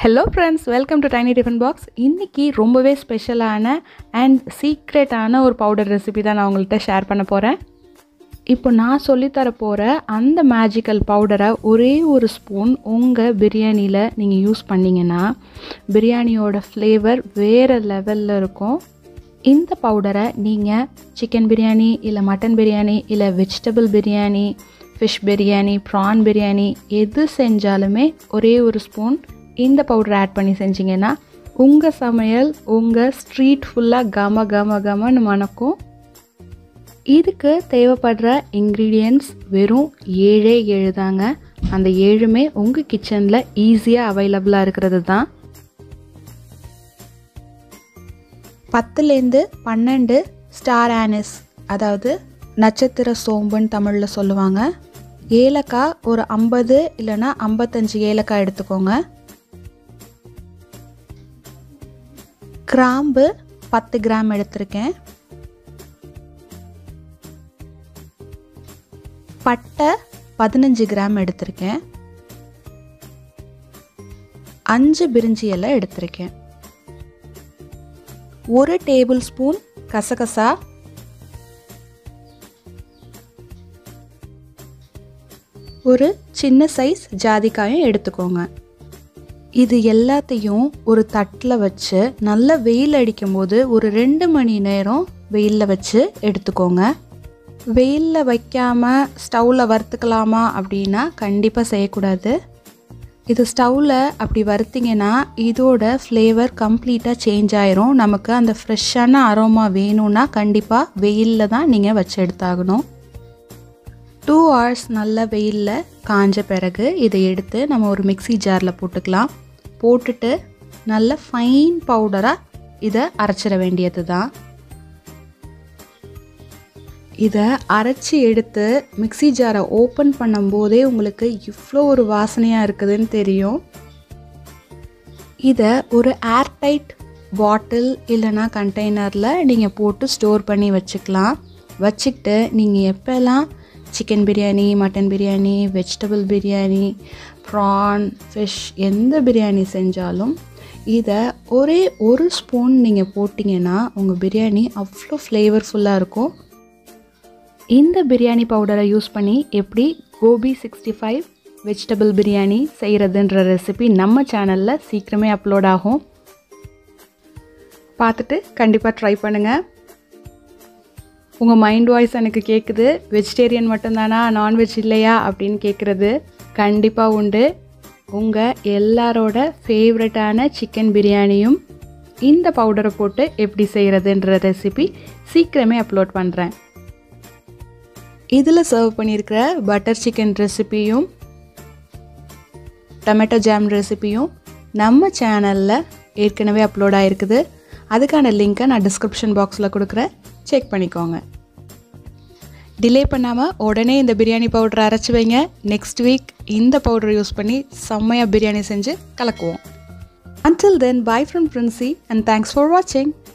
hello friends welcome to tiny tiffin box இன்றைக்கி ரொம்பவே ஸ்பெஷலான அண்ட் சீக்ரெட்டான ஒரு பவுடர் ரெசிபி தான் நான் உங்கள்கிட்ட ஷேர் பண்ண போகிறேன் இப்போ நான் சொல்லித்தர போகிற அந்த மேஜிக்கல் பவுடரை ஒரே ஒரு ஸ்பூன் உங்கள் பிரியாணியில் நீங்கள் யூஸ் பண்ணிங்கன்னா பிரியாணியோட ஃப்ளேவர் வேறு லெவலில் இருக்கும் இந்த பவுடரை நீங்கள் சிக்கன் பிரியாணி இல்லை மட்டன் பிரியாணி இல்லை vegetable biryani fish biryani prawn biryani எது செஞ்சாலுமே ஒரே ஒரு ஸ்பூன் இந்த பவுடர் ஆட் பண்ணி செஞ்சிங்கன்னா உங்கள் சமையல் உங்கள் ஸ்ட்ரீட் ஃபுல்லாக கம கம கமன்னு மணக்கும் இதுக்கு தேவைப்படுற இன்க்ரீடியன்ட்ஸ் வெறும் ஏழே ஏழு தாங்க அந்த ஏழுமே உங்கள் கிச்சனில் ஈஸியாக அவைலபிளாக இருக்கிறது தான் பத்துலேருந்து பன்னெண்டு ஸ்டார் ஆனிஸ் அதாவது நட்சத்திர சோம்புன்னு தமிழில் சொல்லுவாங்க ஏலக்காய் ஒரு ஐம்பது இல்லைன்னா ஐம்பத்தஞ்சு ஏலக்காய் எடுத்துக்கோங்க கிராம்பு பத்து கிராம் எடுத்திருக்கேன் பட்டை பதினஞ்சு கிராம் எடுத்திருக்கேன் அஞ்சு பிரிஞ்சி இலை எடுத்திருக்கேன் ஒரு டேபிள் ஸ்பூன் கசகசா ஒரு சின்ன சைஸ் ஜாதிக்காயும் எடுத்துக்கோங்க இது எல்லாத்தையும் ஒரு தட்டில் வச்சு நல்ல வெயில் அடிக்கும்போது ஒரு ரெண்டு மணி நேரம் வெயிலில் வச்சு எடுத்துக்கோங்க வெயிலில் வைக்காமல் ஸ்டவ்வில் வறுத்துக்கலாமா அப்படின்னா கண்டிப்பாக செய்யக்கூடாது இது ஸ்டவ்வில் அப்படி வறுத்திங்கன்னா இதோட ஃப்ளேவர் கம்ப்ளீட்டாக சேஞ்ச் ஆயிரும் நமக்கு அந்த ஃப்ரெஷ்ஷான அரோமா வேணும்னா கண்டிப்பாக வெயிலில் தான் நீங்கள் வச்சு எடுத்தாகணும் டூ ஹவர்ஸ் நல்ல வெயிலில் காஞ்ச பிறகு இதை எடுத்து நம்ம ஒரு மிக்சி ஜாரில் போட்டுக்கலாம் போட்டுட்டு நல்ல ஃபைன் பவுடராக இதை அரைச்சிட வேண்டியது தான் இதை அரைச்சி எடுத்து மிக்சி ஜாரை ஓப்பன் பண்ணும்போதே உங்களுக்கு இவ்வளோ ஒரு வாசனையாக இருக்குதுன்னு தெரியும் இதை ஒரு ஏர்டைட் பாட்டில் இல்லைனா கண்டெய்னரில் நீங்கள் போட்டு ஸ்டோர் பண்ணி வச்சுக்கலாம் வச்சுக்கிட்டு நீங்கள் எப்போல்லாம் chicken biryani mutton biryani vegetable biryani prawn fish எந்த பிரியாணி செஞ்சாலும் இதை ஒரே ஒரு ஸ்பூன் நீங்கள் போட்டிங்கன்னா உங்கள் பிரியாணி அவ்வளோ ஃப்ளேவர்ஃபுல்லாக இருக்கும் இந்த பிரியாணி பவுடரை யூஸ் பண்ணி எப்படி gobi sixty five vegetable biryani செய்கிறதுன்ற ரெசிபி நம்ம சேனலில் சீக்கிரமே அப்லோட் ஆகும் பார்த்துட்டு கண்டிப்பாக ட்ரை பண்ணுங்கள் உங்கள் மைண்ட் வாய்ஸ் எனக்கு கேட்குது வெஜிடேரியன் மட்டும்தானா நான்வெஜ் இல்லையா அப்படின்னு கேட்குறது கண்டிப்பாக உண்டு உங்கள் எல்லாரோட ஃபேவரட்டான சிக்கன் பிரியாணியும் இந்த பவுடரை போட்டு எப்படி செய்கிறதுன்ற ரெசிபி சீக்கிரமே அப்லோட் பண்ணுறேன் இதில் சர்வ் பண்ணியிருக்கிற பட்டர் சிக்கன் ரெசிபியும் டொமேட்டோ ஜாம் ரெசிபியும் நம்ம சேனலில் ஏற்கனவே அப்லோட் ஆகிருக்குது அதுக்கான லிங்க்கை நான் டிஸ்கிரிப்ஷன் பாக்ஸில் கொடுக்குறேன் செக் பண்ணிக்கோங்க டிலே பண்ணாமல் உடனே இந்த பிரியாணி பவுடரை அரைச்சி வைங்க நெக்ஸ்ட் வீக் இந்த பவுடர் யூஸ் பண்ணி செம்மையாக பிரியாணி செஞ்சு கலக்குவோம் until then bye from Princy and thanks for வாட்சிங்